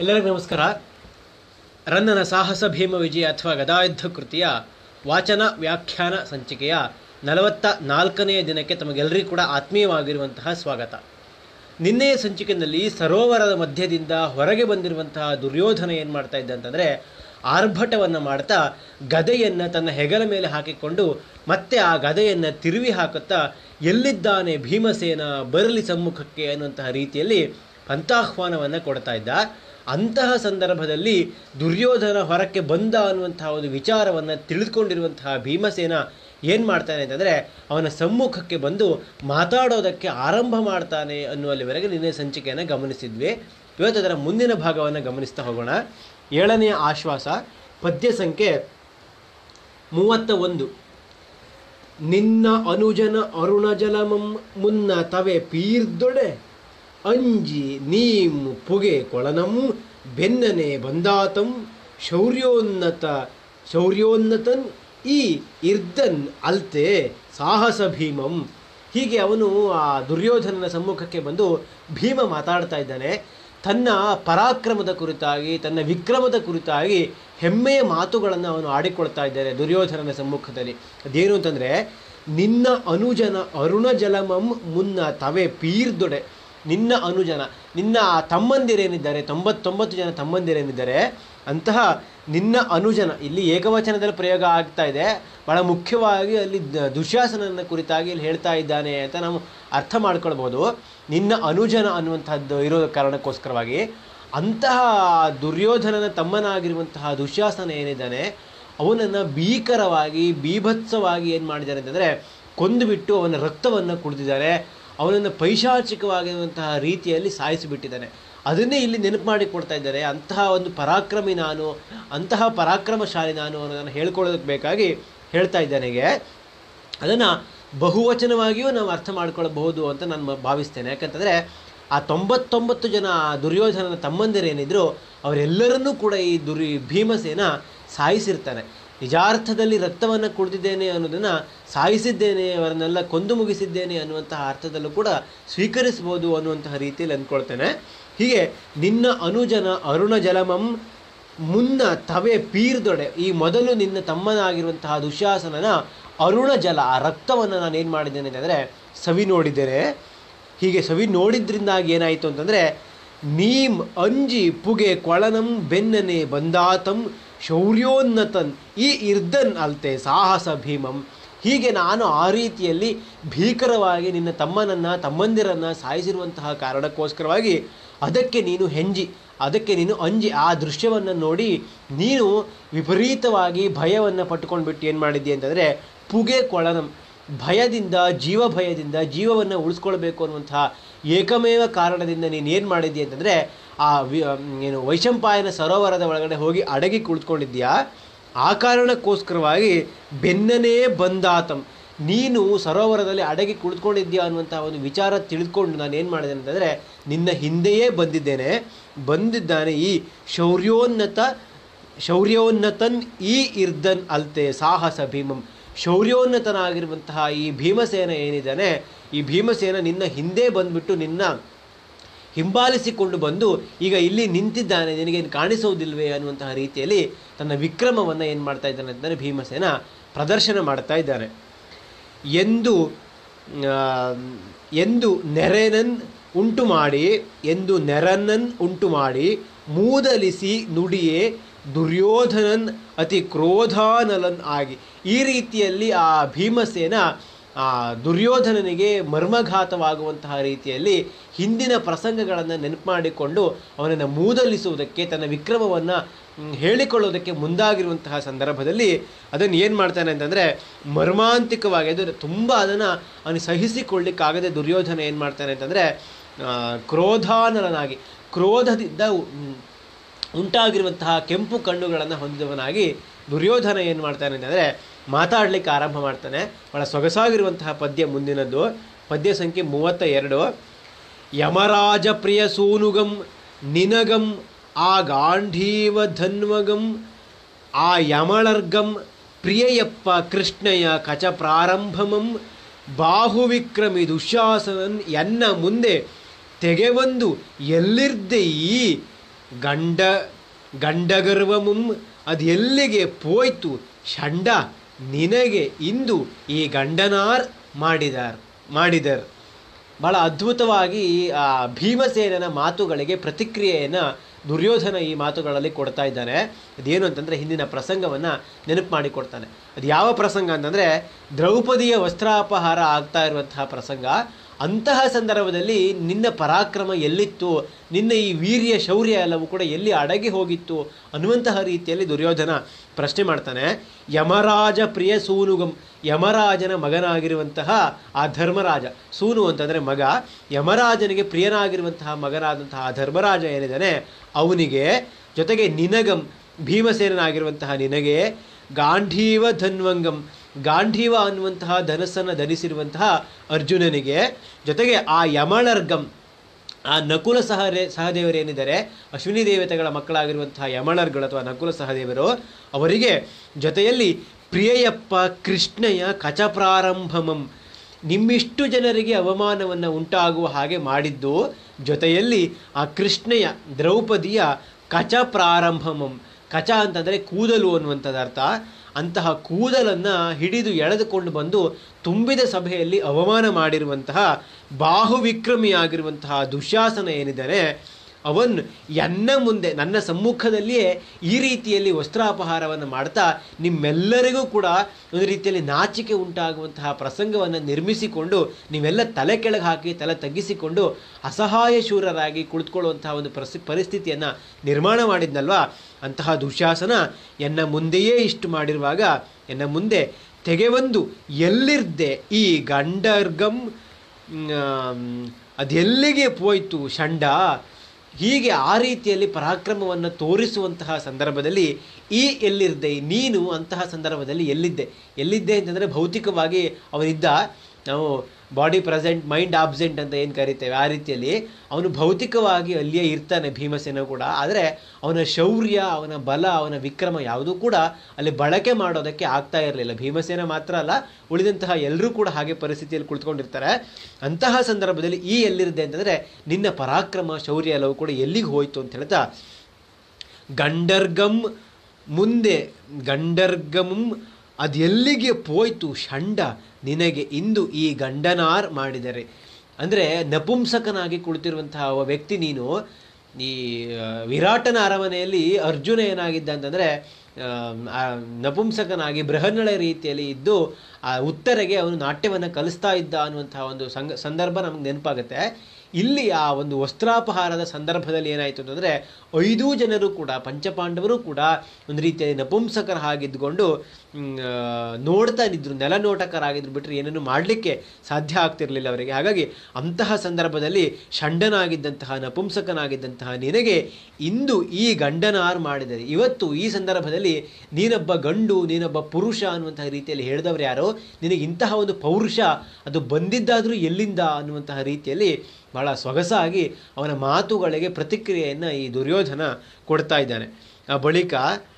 ಎಲ್ಲರಿಗೂ ನಮಸ್ಕಾರ ರನ್ನನ ಸಾಹಸ ಭೀಮ ವಿಜಯ ಅಥವಾ ಗದಾಯುದ್ಧ ಕೃತಿಯ ವಾಚನ ವ್ಯಾಖ್ಯಾನ ಸಂಚಿಕೆಯ ನಲವತ್ತ ನಾಲ್ಕನೆಯ ದಿನಕ್ಕೆ ತಮಗೆಲ್ಲರಿಗೂ ಕೂಡ ಆತ್ಮೀಯವಾಗಿರುವಂತಹ ಸ್ವಾಗತ ನಿನ್ನೆಯ ಸಂಚಿಕೆಯಲ್ಲಿ ಸರೋವರದ ಮಧ್ಯದಿಂದ ಹೊರಗೆ ಬಂದಿರುವಂತಹ ದುರ್ಯೋಧನ ಏನು ಮಾಡ್ತಾ ಇದ್ದ ಅಂತಂದರೆ ಆರ್ಭಟವನ್ನು ಮಾಡ್ತಾ ಗದೆಯನ್ನು ತನ್ನ ಹೆಗಲ ಮೇಲೆ ಹಾಕಿಕೊಂಡು ಮತ್ತೆ ಆ ಗದೆಯನ್ನು ತಿರುವಿ ಹಾಕುತ್ತಾ ಎಲ್ಲಿದ್ದಾನೆ ಭೀಮಸೇನ ಬರಲಿ ಸಮ್ಮುಖಕ್ಕೆ ಅನ್ನುವಂತಹ ರೀತಿಯಲ್ಲಿ ಪಂಥಾಹ್ವಾನವನ್ನು ಕೊಡ್ತಾ ಇದ್ದ ಅಂತಹ ಸಂದರ್ಭದಲ್ಲಿ ದುರ್ಯೋಧನ ಹೊರಕ್ಕೆ ಬಂದ ಅನ್ನುವಂತಹ ಒಂದು ವಿಚಾರವನ್ನು ತಿಳಿದುಕೊಂಡಿರುವಂತಹ ಭೀಮಸೇನ ಏನು ಮಾಡ್ತಾನೆ ಅಂತಂದರೆ ಅವನ ಸಮ್ಮುಖಕ್ಕೆ ಬಂದು ಮಾತಾಡೋದಕ್ಕೆ ಆರಂಭ ಮಾಡ್ತಾನೆ ಅನ್ನುವಲ್ಲಿವರೆಗೆ ನಿನ್ನೆ ಸಂಚಿಕೆಯನ್ನು ಗಮನಿಸಿದ್ವಿ ಇವತ್ತು ಅದರ ಮುಂದಿನ ಭಾಗವನ್ನು ಗಮನಿಸ್ತಾ ಹೋಗೋಣ ಏಳನೆಯ ಆಶ್ವಾಸ ಪದ್ಯ ಸಂಖ್ಯೆ ಮೂವತ್ತ ಒಂದು ನಿನ್ನ ಅನುಜನ ಅರುಣ ಜಲಮಂ ಮುನ್ನ ತವೆ ಪೀರ್ದೊಡೆ ಅಂಜಿ ನೀಂ ಪುಗೆ ಕೊಳನಂ ಬೆನ್ನನೆ ಬಂದಾತಂ ಶೌರ್ಯೋನ್ನತ ಶೌರ್ಯೋನ್ನತನ್ ಈ ಇರ್ದನ್ ಅಲ್ತೆ ಸಾಹಸ ಭೀಮಂ ಹೀಗೆ ಅವನು ಆ ದುರ್ಯೋಧನನ ಸಮ್ಮುಖಕ್ಕೆ ಬಂದು ಭೀಮ ಮಾತಾಡ್ತಾ ಇದ್ದಾನೆ ತನ್ನ ಪರಾಕ್ರಮದ ಕುರಿತಾಗಿ ತನ್ನ ವಿಕ್ರಮದ ಕುರಿತಾಗಿ ಹೆಮ್ಮೆಯ ಮಾತುಗಳನ್ನು ಅವನು ಆಡಿಕೊಳ್ತಾ ಇದ್ದಾನೆ ದುರ್ಯೋಧನನ ಸಮ್ಮುಖದಲ್ಲಿ ಅದೇನು ಅಂತಂದರೆ ನಿನ್ನ ಅನುಜನ ಅರುಣ ಜಲಮಂ ಮುನ್ನ ತವೆ ಪೀರ್ದೊಡೆ ನಿನ್ನ ಅನುಜನ ನಿನ್ನ ತಮ್ಮಂದಿರೇನಿದ್ದಾರೆ ತೊಂಬತ್ತೊಂಬತ್ತು ಜನ ತಮ್ಮಂದಿರೇನಿದ್ದಾರೆ ಅಂತಹ ನಿನ್ನ ಅನುಜನ ಇಲ್ಲಿ ಏಕವಚನದಲ್ಲಿ ಪ್ರಯೋಗ ಆಗ್ತಾ ಇದೆ ಬಹಳ ಮುಖ್ಯವಾಗಿ ಅಲ್ಲಿ ದ- ದುಶ್ಯಾಸನನ ಕುರಿತಾಗಿ ಇಲ್ಲಿ ಹೇಳ್ತಾ ಇದ್ದಾನೆ ಅಂತ ನಾವು ಅರ್ಥ ಮಾಡ್ಕೊಳ್ಬೋದು ನಿನ್ನ ಅನುಜನ ಅನ್ನುವಂಥದ್ದು ಇರೋ ಕಾರಣಕ್ಕೋಸ್ಕರವಾಗಿ ಅಂತಹ ದುರ್ಯೋಧನನ ತಮ್ಮನಾಗಿರುವಂತಹ ದುಶ್ಯಾಸನ ಏನಿದ್ದಾನೆ ಅವನನ್ನು ಭೀಕರವಾಗಿ ಬೀಭತ್ಸವಾಗಿ ಏನು ಮಾಡಿದ್ದಾರೆ ಅಂತಂದರೆ ಕೊಂದುಬಿಟ್ಟು ಅವನ ರಕ್ತವನ್ನು ಕುಡಿದಿದ್ದಾರೆ ಅವನನ್ನು ಪೈಶಾಚಿಕವಾಗಿರುವಂತಹ ರೀತಿಯಲ್ಲಿ ಸಾಯಿಸಿಬಿಟ್ಟಿದ್ದಾನೆ ಅದನ್ನೇ ಇಲ್ಲಿ ನೆನಪು ಮಾಡಿ ಕೊಡ್ತಾ ಇದ್ದಾರೆ ಅಂತಹ ಒಂದು ಪರಾಕ್ರಮಿ ನಾನು ಅಂತಹ ಪರಾಕ್ರಮಶಾಲಿ ನಾನು ಅನ್ನೋದನ್ನು ಹೇಳ್ಕೊಳ್ಳೋದಕ್ಕೆ ಬೇಕಾಗಿ ಹೇಳ್ತಾ ಇದ್ದಾನೆಗೆ ಅದನ್ನು ಬಹುವಚನವಾಗಿಯೂ ನಾವು ಅರ್ಥ ಮಾಡ್ಕೊಳ್ಬಹುದು ಅಂತ ನಾನು ಮ- ಭಾವಿಸ್ತೇನೆ ಯಾಕಂತಂದರೆ ಆ ತೊಂಬತ್ತೊಂಬತ್ತು ಜನ ದುರ್ಯೋಧನನ ತಮ್ಮಂದಿರೇನಿದ್ರು ಅವರೆಲ್ಲರನ್ನೂ ಕೂಡ ಈ ದುರ್ ಭೀಮಸೇನ ಸಾಯಿಸಿರ್ತಾನೆ ನಿಜಾರ್ಥದಲ್ಲಿ ರಕ್ತವನ್ನು ಕುಡಿದಿದ್ದೇನೆ ಅನ್ನೋದನ್ನು ಸಾಯಿಸಿದ್ದೇನೆ ಅವರನ್ನೆಲ್ಲ ಕೊಂದು ಮುಗಿಸಿದ್ದೇನೆ ಅನ್ನುವಂತಹ ಅರ್ಥದಲ್ಲೂ ಕೂಡ ಸ್ವೀಕರಿಸ್ಬೋದು ಅನ್ನುವಂತಹ ರೀತಿಯಲ್ಲಿ ಅಂದ್ಕೊಳ್ತೇನೆ ಹೀಗೆ ನಿನ್ನ ಅನುಜನ ಅರುಣ ಜಲಮಂ ಮುನ್ನ ತವೆ ಪೀರ್ದೊಡೆ ಈ ಮೊದಲು ನಿನ್ನ ತಮ್ಮನಾಗಿರುವಂತಹ ದುಶ್ಯಾಸನನ ಅರುಣ ಜಲ ಆ ರಕ್ತವನ್ನು ನಾನು ಏನು ಮಾಡಿದ್ದೇನೆ ಅಂತಂದರೆ ಸವಿ ನೋಡಿದ್ದೇನೆ ಹೀಗೆ ಸವಿ ನೋಡಿದ್ರಿಂದಾಗಿ ಏನಾಯಿತು ಅಂತಂದರೆ ನೀಂ ಅಂಜಿ ಪುಗೆ ಕೊಳನಂ ಬೆನ್ನನೆ ಬಂದಾತಂ ಶೌರ್ಯೋನ್ನತನ್ ಈ ಇರ್ದನ್ ಅಲ್ತೆ ಸಾಹಸ ಭೀಮಂ ಹೀಗೆ ನಾನು ಆ ರೀತಿಯಲ್ಲಿ ಭೀಕರವಾಗಿ ನಿನ್ನ ತಮ್ಮನನ್ನು ತಮ್ಮಂದಿರನ್ನು ಸಾಯಿಸಿರುವಂತಹ ಕಾರಣಕ್ಕೋಸ್ಕರವಾಗಿ ಅದಕ್ಕೆ ನೀನು ಹೆಂಜಿ ಅದಕ್ಕೆ ನೀನು ಅಂಜಿ ಆ ದೃಶ್ಯವನ್ನು ನೋಡಿ ನೀನು ವಿಪರೀತವಾಗಿ ಭಯವನ್ನು ಪಟ್ಟುಕೊಂಡ್ಬಿಟ್ಟು ಏನು ಮಾಡಿದ್ದಿ ಅಂತಂದರೆ ಪುಗೆ ಕೊಳನಂ ಭಯದಿಂದ ಜೀವ ಭಯದಿಂದ ಜೀವವನ್ನು ಉಳಿಸ್ಕೊಳ್ಬೇಕು ಅನ್ನುವಂತಹ ಏಕಮೇವ ಕಾರಣದಿಂದ ನೀನು ಏನು ಮಾಡಿದ್ದಿ ಅಂತಂದರೆ ಆ ವಿ ಏನು ವೈಶಂಪಾಯನ ಸರೋವರದ ಒಳಗಡೆ ಹೋಗಿ ಅಡಗಿ ಕುಳಿತುಕೊಂಡಿದ್ಯಾ ಆ ಕಾರಣಕ್ಕೋಸ್ಕರವಾಗಿ ಬೆನ್ನನೇ ಬಂದಾತಂ ನೀನು ಸರೋವರದಲ್ಲಿ ಅಡಗಿ ಕುಳಿತುಕೊಂಡಿದ್ಯಾ ಅನ್ನುವಂತಹ ಒಂದು ವಿಚಾರ ತಿಳಿದುಕೊಂಡು ನಾನು ಏನು ಮಾಡಿದೆ ಅಂತಂದರೆ ನಿನ್ನ ಹಿಂದೆಯೇ ಬಂದಿದ್ದೇನೆ ಬಂದಿದ್ದಾನೆ ಈ ಶೌರ್ಯೋನ್ನತ ಶೌರ್ಯೋನ್ನತನ್ ಈ ಇರ್ದನ್ ಅಲ್ತೆ ಸಾಹಸ ಭೀಮಂ ಶೌರ್ಯೋನ್ನತನಾಗಿರುವಂತಹ ಈ ಭೀಮಸೇನ ಏನಿದ್ದಾನೆ ಈ ಭೀಮಸೇನ ನಿನ್ನ ಹಿಂದೆ ಬಂದ್ಬಿಟ್ಟು ನಿನ್ನ ಹಿಂಬಾಲಿಸಿಕೊಂಡು ಬಂದು ಈಗ ಇಲ್ಲಿ ನಿಂತಿದ್ದಾನೆ ನಿನಗೆ ಇನ್ನು ಕಾಣಿಸೋದಿಲ್ವೇ ಅನ್ನುವಂತಹ ರೀತಿಯಲ್ಲಿ ತನ್ನ ವಿಕ್ರಮವನ್ನು ಏನು ಮಾಡ್ತಾ ಇದ್ದಾನೆ ಅಂತಂದರೆ ಭೀಮಸೇನ ಪ್ರದರ್ಶನ ಮಾಡ್ತಾ ಇದ್ದಾನೆ ಎಂದು ಆ, ಎಂದು ನೆರೆನನ್ ಉಂಟು ಮಾಡಿ ಎಂದು ನೆರನನ್ ಉಂಟು ಮಾಡಿ ಮೂದಲಿಸಿ ನುಡಿಯೇ ದುರ್ಯೋಧನನ್ ಅತಿ ಕ್ರೋಧಾನಲನ್ ಆಗಿ ಈ ರೀತಿಯಲ್ಲಿ ಆ ಭೀಮಸೇನ ಆ ದುರ್ಯೋಧನನಿಗೆ ಮರ್ಮಘಾತವಾಗುವಂತಹ ರೀತಿಯಲ್ಲಿ ಹಿಂದಿನ ಪ್ರಸಂಗಗಳನ್ನು ನೆನಪು ಮಾಡಿಕೊಂಡು ಅವನನ್ನು ಮೂದಲಿಸುವುದಕ್ಕೆ ತನ್ನ ವಿಕ್ರಮವನ್ನು ಮ್, ಹೇಳಿಕೊಳ್ಳೋದಕ್ಕೆ ಮುಂದಾಗಿರುವಂತಹ ಸಂದರ್ಭದಲ್ಲಿ ಅದನ್ನು ಏನು ಮಾಡ್ತಾನೆ ಅಂತಂದರೆ ಮರ್ಮಾಂತಿಕವಾಗಿ ಅದು ತುಂಬ ಅದನ್ನು ಅವನು ಸಹಿಸಿಕೊಳ್ಳಿಕ್ಕಾಗದೆ ದುರ್ಯೋಧನ ಏನು ಮಾಡ್ತಾನೆ ಅಂತಂದರೆ ಕ್ರೋಧಾನಲನಾಗಿ ಕ್ರೋಧದಿಂದ ಮ್, ಉಂಟಾಗಿರುವಂತಹ ಕೆಂಪು ಕಣ್ಣುಗಳನ್ನು ಹೊಂದಿದವನಾಗಿ ದುರ್ಯೋಧನ ಏನು ಮಾಡ್ತಾನೆ ಅಂತಂದರೆ ಮಾತಾಡಲಿಕ್ಕೆ ಆರಂಭ ಮಾಡ್ತಾನೆ ಭಾಳ ಸೊಗಸಾಗಿರುವಂತಹ ಪದ್ಯ ಮುಂದಿನದ್ದು ಪದ್ಯ ಸಂಖ್ಯೆ ಮೂವತ್ತ ಎರಡು ಯಮರಾಜ ಪ್ರಿಯ ಸೂನುಗಂ ನಿನಗಂ ಆ ಗಾಂಧೀವ ಧನ್ವಗಂ ಆ ಯಮಳರ್ಗಂ ಪ್ರಿಯಯಪ್ಪ ಕೃಷ್ಣಯ ಕಚ ಪ್ರಾರಂಭಮಂ ಬಾಹುವಿಕ್ರಮಿ ದುಶ್ಯಾಸನನ್ ಎನ್ನ ಮುಂದೆ ತೆಗೆವಂದು ಎಲ್ಲಿರ್ದೆ ಈ ಗಂಡ ಗಂಡಗರ್ವಮುಂ ಅದು ಎಲ್ಲಿಗೆ ಪೋಯ್ತು ಷಂಡ ನಿನಗೆ ಇಂದು ಈ ಗಂಡನಾರ್ ಮಾಡಿದಾರ್ ಮಾಡಿದರ್ ಬಹಳ ಅದ್ಭುತವಾಗಿ ಆ ಭೀಮಸೇನನ ಮಾತುಗಳಿಗೆ ಪ್ರತಿಕ್ರಿಯೆಯನ್ನು ದುರ್ಯೋಧನ ಈ ಮಾತುಗಳಲ್ಲಿ ಕೊಡ್ತಾ ಇದ್ದಾನೆ ಅದೇನು ಅಂತಂದರೆ ಹಿಂದಿನ ಪ್ರಸಂಗವನ್ನು ನೆನಪು ಮಾಡಿಕೊಡ್ತಾನೆ ಅದು ಯಾವ ಪ್ರಸಂಗ ಅಂತಂದರೆ ದ್ರೌಪದಿಯ ವಸ್ತ್ರಾಪಹಾರ ಆಗ್ತಾ ಇರುವಂತಹ ಪ್ರಸಂಗ ಅಂತಹ ಸಂದರ್ಭದಲ್ಲಿ ನಿನ್ನ ಪರಾಕ್ರಮ ಎಲ್ಲಿತ್ತು ನಿನ್ನ ಈ ವೀರ್ಯ ಶೌರ್ಯ ಎಲ್ಲವೂ ಕೂಡ ಎಲ್ಲಿ ಅಡಗಿ ಹೋಗಿತ್ತು ಅನ್ನುವಂತಹ ರೀತಿಯಲ್ಲಿ ದುರ್ಯೋಧನ ಪ್ರಶ್ನೆ ಮಾಡ್ತಾನೆ ಯಮರಾಜ ಪ್ರಿಯ ಸೂನುಗಂ ಯಮರಾಜನ ಮಗನಾಗಿರುವಂತಹ ಆ ಧರ್ಮರಾಜ ಸೂನು ಅಂತಂದರೆ ಮಗ ಯಮರಾಜನಿಗೆ ಪ್ರಿಯನಾಗಿರುವಂತಹ ಮಗನಾದಂತಹ ಆ ಧರ್ಮರಾಜ ಏನಿದ್ದಾನೆ ಅವನಿಗೆ ಜೊತೆಗೆ ನಿನಗಂ ಭೀಮಸೇನಾಗಿರುವಂತಹ ನಿನಗೆ ಗಾಂಧೀವ ಧನ್ವಂಗಂ ಗಾಂಧೀವ ಅನ್ನುವಂತಹ ಧನಸ್ಸನ್ನು ಧರಿಸಿರುವಂತಹ ಅರ್ಜುನನಿಗೆ ಜೊತೆಗೆ ಆ ಯಮಳರ್ಗಂ ಆ ನಕುಲ ಸಹರೇ ಸಹದೇವರೇನಿದ್ದಾರೆ ಅಶ್ವಿನಿ ದೇವತೆಗಳ ಮಕ್ಕಳಾಗಿರುವಂತಹ ಯಮಳರ್ಗಳು ಅಥವಾ ನಕುಲ ಸಹದೇವರು ಅವರಿಗೆ ಜೊತೆಯಲ್ಲಿ ಪ್ರಿಯಯಪ್ಪ ಕೃಷ್ಣಯ ಕಚಪ್ರಾರಂಭಮಂ ನಿಮ್ಮಿಷ್ಟು ಜನರಿಗೆ ಅವಮಾನವನ್ನು ಉಂಟಾಗುವ ಹಾಗೆ ಮಾಡಿದ್ದು ಜೊತೆಯಲ್ಲಿ ಆ ಕೃಷ್ಣೆಯ ದ್ರೌಪದಿಯ ಕಚ ಪ್ರಾರಂಭಮಂ ಕಚ ಅಂತಂದರೆ ಕೂದಲು ಅನ್ನುವಂಥದ್ದು ಅರ್ಥ ಅಂತಹ ಕೂದಲನ್ನು ಹಿಡಿದು ಎಳೆದುಕೊಂಡು ಬಂದು ತುಂಬಿದ ಸಭೆಯಲ್ಲಿ ಅವಮಾನ ಮಾಡಿರುವಂತಹ ಬಾಹುವಿಕ್ರಮಿಯಾಗಿರುವಂತಹ ದುಶ್ಯಾಸನ ಏನಿದ್ದಾನೆ ಅವನ್ ಎನ್ನ ಮುಂದೆ ನನ್ನ ಸಮ್ಮುಖದಲ್ಲಿಯೇ ಈ ರೀತಿಯಲ್ಲಿ ವಸ್ತ್ರಾಪಹಾರವನ್ನು ಮಾಡ್ತಾ ನಿಮ್ಮೆಲ್ಲರಿಗೂ ಕೂಡ ಒಂದು ರೀತಿಯಲ್ಲಿ ನಾಚಿಕೆ ಉಂಟಾಗುವಂತಹ ಪ್ರಸಂಗವನ್ನು ನಿರ್ಮಿಸಿಕೊಂಡು ನೀವೆಲ್ಲ ತಲೆ ಕೆಳಗೆ ಹಾಕಿ ತಲೆ ತಗ್ಗಿಸಿಕೊಂಡು ಅಸಹಾಯ ಶೂರರಾಗಿ ಕುಳಿತುಕೊಳ್ಳುವಂತಹ ಒಂದು ಪ್ರಸಿ ಪರಿಸ್ಥಿತಿಯನ್ನು ನಿರ್ಮಾಣ ಮಾಡಿದ್ನಲ್ವಾ ಅಂತಹ ದುಶ್ಯಾಸನ ಎನ್ನ ಮುಂದೆಯೇ ಇಷ್ಟು ಮಾಡಿರುವಾಗ ಎನ್ನ ಮುಂದೆ ತೆಗೆವೊಂದು ಎಲ್ಲಿರ್ದೆ ಈ ಗಂಡರ್ಗಂ ಅದೆಲ್ಲಿಗೆ ಪೋಯ್ತು ಷಂಡ ಹೀಗೆ ಆ ರೀತಿಯಲ್ಲಿ ಪರಾಕ್ರಮವನ್ನು ತೋರಿಸುವಂತಹ ಸಂದರ್ಭದಲ್ಲಿ ಈ ಎಲ್ಲಿದ್ದೆ ನೀನು ಅಂತಹ ಸಂದರ್ಭದಲ್ಲಿ ಎಲ್ಲಿದ್ದೆ ಎಲ್ಲಿದ್ದೆ ಅಂತಂದರೆ ಭೌತಿಕವಾಗಿ ಅವನಿದ್ದ ನಾವು ಬಾಡಿ ಪ್ರೆಸೆಂಟ್ ಮೈಂಡ್ ಆಬ್ಸೆಂಟ್ ಅಂತ ಏನು ಕರಿತೇವೆ ಆ ರೀತಿಯಲ್ಲಿ ಅವನು ಭೌತಿಕವಾಗಿ ಅಲ್ಲಿಯೇ ಇರ್ತಾನೆ ಭೀಮಸೇನ ಕೂಡ ಆದರೆ ಅವನ ಶೌರ್ಯ ಅವನ ಬಲ ಅವನ ವಿಕ್ರಮ ಯಾವುದೂ ಕೂಡ ಅಲ್ಲಿ ಬಳಕೆ ಮಾಡೋದಕ್ಕೆ ಆಗ್ತಾ ಇರಲಿಲ್ಲ ಭೀಮಸೇನ ಮಾತ್ರ ಅಲ್ಲ ಉಳಿದಂತಹ ಎಲ್ಲರೂ ಕೂಡ ಹಾಗೆ ಪರಿಸ್ಥಿತಿಯಲ್ಲಿ ಕುಳಿತುಕೊಂಡಿರ್ತಾರೆ ಅಂತಹ ಸಂದರ್ಭದಲ್ಲಿ ಈ ಎಲ್ಲಿರುತ್ತೆ ಅಂತಂದರೆ ನಿನ್ನ ಪರಾಕ್ರಮ ಶೌರ್ಯ ಎಲ್ಲವೂ ಕೂಡ ಎಲ್ಲಿಗೆ ಹೋಯಿತು ಅಂತ ಹೇಳ್ತಾ ಗಂಡರ್ಗಂ ಮುಂದೆ ಗಂಡರ್ಗಮಂ ಅದೆಲ್ಲಿಗೆ ಪೋಯ್ತು ಷಂಡ ನಿನಗೆ ಇಂದು ಈ ಗಂಡನಾರ್ ಮಾಡಿದರೆ ಅಂದರೆ ನಪುಂಸಕನಾಗಿ ಕುಳಿತಿರುವಂತಹ ಒಬ್ಬ ವ್ಯಕ್ತಿ ನೀನು ಈ ಆ, ವಿರಾಟನ ಅರಮನೆಯಲ್ಲಿ ಅರ್ಜುನ ಏನಾಗಿದ್ದ ಅಂತಂದರೆ ನಪುಂಸಕನಾಗಿ ಬೃಹನ್ನಳೆ ರೀತಿಯಲ್ಲಿ ಇದ್ದು ಆ ಉತ್ತರೆಗೆ ಅವನು ನಾಟ್ಯವನ್ನು ಕಲಿಸ್ತಾ ಇದ್ದ ಅನ್ನುವಂತಹ ಒಂದು ಸಂಗ ಸಂದರ್ಭ ನಮ್ಗೆ ನೆನಪಾಗುತ್ತೆ ಇಲ್ಲಿ ಆ ಒಂದು ವಸ್ತ್ರಾಪಹಾರದ ಸಂದರ್ಭದಲ್ಲಿ ಏನಾಯಿತು ಅಂತಂದರೆ ಐದೂ ಜನರು ಕೂಡ ಪಂಚಪಾಂಡವರು ಕೂಡ ಒಂದು ರೀತಿಯಲ್ಲಿ ನಪುಂಸಕರ ಹಾಗಿದ್ದುಕೊಂಡು ಮ್, ಆ, ನೋಡ್ತಾ ಇದ್ದರು ನೆಲನೋಟಕರಾಗಿದ್ರು ಬಿಟ್ಟರೆ ಏನನ್ನು ಮಾಡಲಿಕ್ಕೆ ಸಾಧ್ಯ ಆಗ್ತಿರಲಿಲ್ಲ ಅವರಿಗೆ ಹಾಗಾಗಿ ಅಂತಹ ಸಂದರ್ಭದಲ್ಲಿ ಷಂಡನಾಗಿದ್ದಂತಹ ನಪುಂಸಕನಾಗಿದ್ದಂತಹ ನಿನಗೆ ಇಂದು ಈ ಗಂಡನಾರ್ ಮಾಡಿದರೆ ಇವತ್ತು ಈ ಸಂದರ್ಭದಲ್ಲಿ ನೀನೊಬ್ಬ ಗಂಡು ನೀನೊಬ್ಬ ಪುರುಷ ಅನ್ನುವಂತಹ ರೀತಿಯಲ್ಲಿ ಹೇಳಿದವರು ಯಾರೋ ನಿನಗೆ ಇಂತಹ ಒಂದು ಪೌರುಷ ಅದು ಬಂದಿದ್ದಾದರೂ ಎಲ್ಲಿಂದ ಅನ್ನುವಂತಹ ರೀತಿಯಲ್ಲಿ ಬಹಳ ಸೊಗಸಾಗಿ ಅವನ ಮಾತುಗಳಿಗೆ ಪ್ರತಿಕ್ರಿಯೆಯನ್ನು ಈ ದುರ್ಯೋಧನ ಕೊಡ್ತಾ ಇದ್ದಾನೆ ಆ ಬಳಿಕ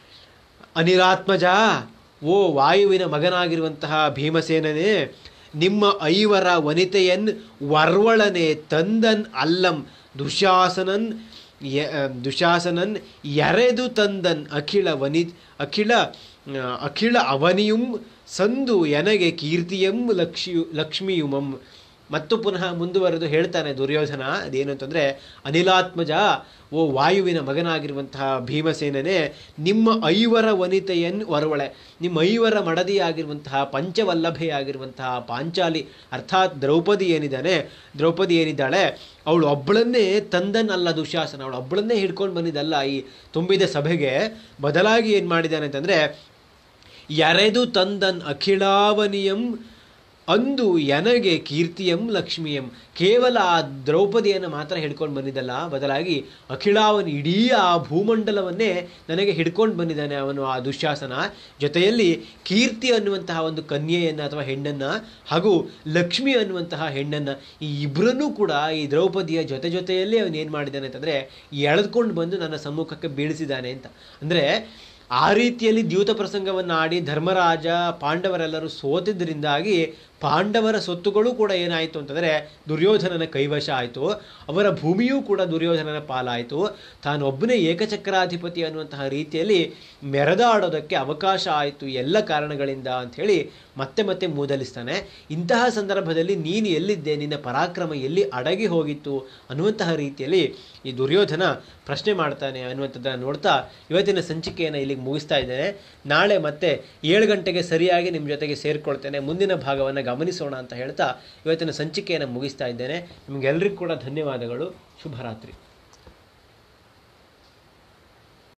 ಅನಿರಾತ್ಮಜ ಓ ವಾಯುವಿನ ಮಗನಾಗಿರುವಂತಹ ಭೀಮಸೇನನೇ ನಿಮ್ಮ ಐವರ ವನಿತೆಯನ್ ವರ್ವಳನೆ ತಂದನ್ ಅಲ್ಲಂ ದುಶಾಸನನ್ ಯ ದುಶಾಸನನ್ ಎರೆದು ತಂದನ್ ಅಖಿಳ ವನಿ ಅಖಿಳ ಆ, ಅಖಿಳ ಅವನಿಯುಂ ಸಂದು ಎನಗೆ ಕೀರ್ತಿಯಂ ಲಕ್ಷ್ಯು ಲಕ್ಷ್ಮಿಯುಮಂ ಮತ್ತು ಪುನಃ ಮುಂದುವರೆದು ಹೇಳ್ತಾನೆ ದುರ್ಯೋಧನ ಅದೇನು ಅಂತಂದರೆ ಅನಿಲಾತ್ಮಜ ಓ ವಾಯುವಿನ ಮಗನಾಗಿರುವಂತಹ ಭೀಮಸೇನನೇ ನಿಮ್ಮ ಐವರ ವನಿತೆಯನ್ ವರವಳೆ ನಿಮ್ಮ ಐವರ ಮಡದಿಯಾಗಿರುವಂತಹ ಪಂಚವಲ್ಲಭೆಯಾಗಿರುವಂತಹ ಪಾಂಚಾಲಿ ಅರ್ಥಾತ್ ದ್ರೌಪದಿ ಏನಿದ್ದಾನೆ ದ್ರೌಪದಿ ಏನಿದ್ದಾಳೆ ಅವಳು ಒಬ್ಬಳನ್ನೇ ತಂದನ್ ಅಲ್ಲ ದುಶಾಸನ ಅವಳು ಒಬ್ಬಳನ್ನೇ ಹಿಡ್ಕೊಂಡು ಬಂದಿದ್ದಲ್ಲ ಈ ತುಂಬಿದ ಸಭೆಗೆ ಬದಲಾಗಿ ಏನು ಮಾಡಿದ್ದಾನೆ ಅಂತಂದರೆ ಎರೆದು ತಂದನ್ ಅಖಿಳಾವನಿಯಂ ಅಂದು ಎನಗೆ ಕೀರ್ತಿಯಂ ಲಕ್ಷ್ಮಿಯಂ ಕೇವಲ ಆ ದ್ರೌಪದಿಯನ್ನು ಮಾತ್ರ ಹಿಡ್ಕೊಂಡು ಬಂದಿದ್ದಲ್ಲ ಬದಲಾಗಿ ಅಖಿಳಾವನಿ ಇಡೀ ಆ ಭೂಮಂಡಲವನ್ನೇ ನನಗೆ ಹಿಡ್ಕೊಂಡು ಬಂದಿದ್ದಾನೆ ಅವನು ಆ ದುಶ್ಯಾಸನ ಜೊತೆಯಲ್ಲಿ ಕೀರ್ತಿ ಅನ್ನುವಂತಹ ಒಂದು ಕನ್ಯೆಯನ್ನು ಅಥವಾ ಹೆಣ್ಣನ್ನು ಹಾಗೂ ಲಕ್ಷ್ಮಿ ಅನ್ನುವಂತಹ ಹೆಣ್ಣನ್ನು ಈ ಇಬ್ಬರನ್ನೂ ಕೂಡ ಈ ದ್ರೌಪದಿಯ ಜೊತೆ ಜೊತೆಯಲ್ಲೇ ಅವನು ಏನು ಮಾಡಿದ್ದಾನೆ ಅಂತಂದರೆ ಎಳೆದುಕೊಂಡು ಬಂದು ನನ್ನ ಸಮ್ಮುಖಕ್ಕೆ ಬೀಳಿಸಿದ್ದಾನೆ ಅಂತ ಅಂದರೆ ಆ ರೀತಿಯಲ್ಲಿ ದ್ಯೂತ ಪ್ರಸಂಗವನ್ನು ಆಡಿ ಧರ್ಮರಾಜ ಪಾಂಡವರೆಲ್ಲರೂ ಸೋತಿದ್ದರಿಂದಾಗಿ ಪಾಂಡವರ ಸೊತ್ತುಗಳು ಕೂಡ ಏನಾಯಿತು ಅಂತಂದರೆ ದುರ್ಯೋಧನನ ಕೈವಶ ಆಯಿತು ಅವರ ಭೂಮಿಯೂ ಕೂಡ ದುರ್ಯೋಧನನ ಪಾಲಾಯಿತು ತಾನೊಬ್ಬನೇ ಏಕಚಕ್ರಾಧಿಪತಿ ಅನ್ನುವಂತಹ ರೀತಿಯಲ್ಲಿ ಮೆರೆದಾಡೋದಕ್ಕೆ ಅವಕಾಶ ಆಯಿತು ಎಲ್ಲ ಕಾರಣಗಳಿಂದ ಅಂಥೇಳಿ ಮತ್ತೆ ಮತ್ತೆ ಮೂದಲಿಸ್ತಾನೆ ಇಂತಹ ಸಂದರ್ಭದಲ್ಲಿ ನೀನು ಎಲ್ಲಿದ್ದೆ ನಿನ್ನ ಪರಾಕ್ರಮ ಎಲ್ಲಿ ಅಡಗಿ ಹೋಗಿತ್ತು ಅನ್ನುವಂತಹ ರೀತಿಯಲ್ಲಿ ಈ ದುರ್ಯೋಧನ ಪ್ರಶ್ನೆ ಮಾಡ್ತಾನೆ ಅನ್ನುವಂಥದ್ದನ್ನು ನೋಡ್ತಾ ಇವತ್ತಿನ ಸಂಚಿಕೆಯನ್ನು ಇಲ್ಲಿಗೆ ಮುಗಿಸ್ತಾ ಇದ್ದೇನೆ ನಾಳೆ ಮತ್ತೆ ಏಳು ಗಂಟೆಗೆ ಸರಿಯಾಗಿ ನಿಮ್ಮ ಜೊತೆಗೆ ಸೇರಿಕೊಳ್ತೇನೆ ಮುಂದಿನ ಭಾಗವನ್ನು ಗಮನಿಸೋಣ ಅಂತ ಹೇಳ್ತಾ ಇವತ್ತಿನ ಸಂಚಿಕೆಯನ್ನು ಮುಗಿಸ್ತಾ ಇದ್ದೇನೆ ನಿಮಗೆಲ್ಲರಿಗೂ ಕೂಡ ಧನ್ಯವಾದಗಳು ಶುಭರಾತ್ರಿ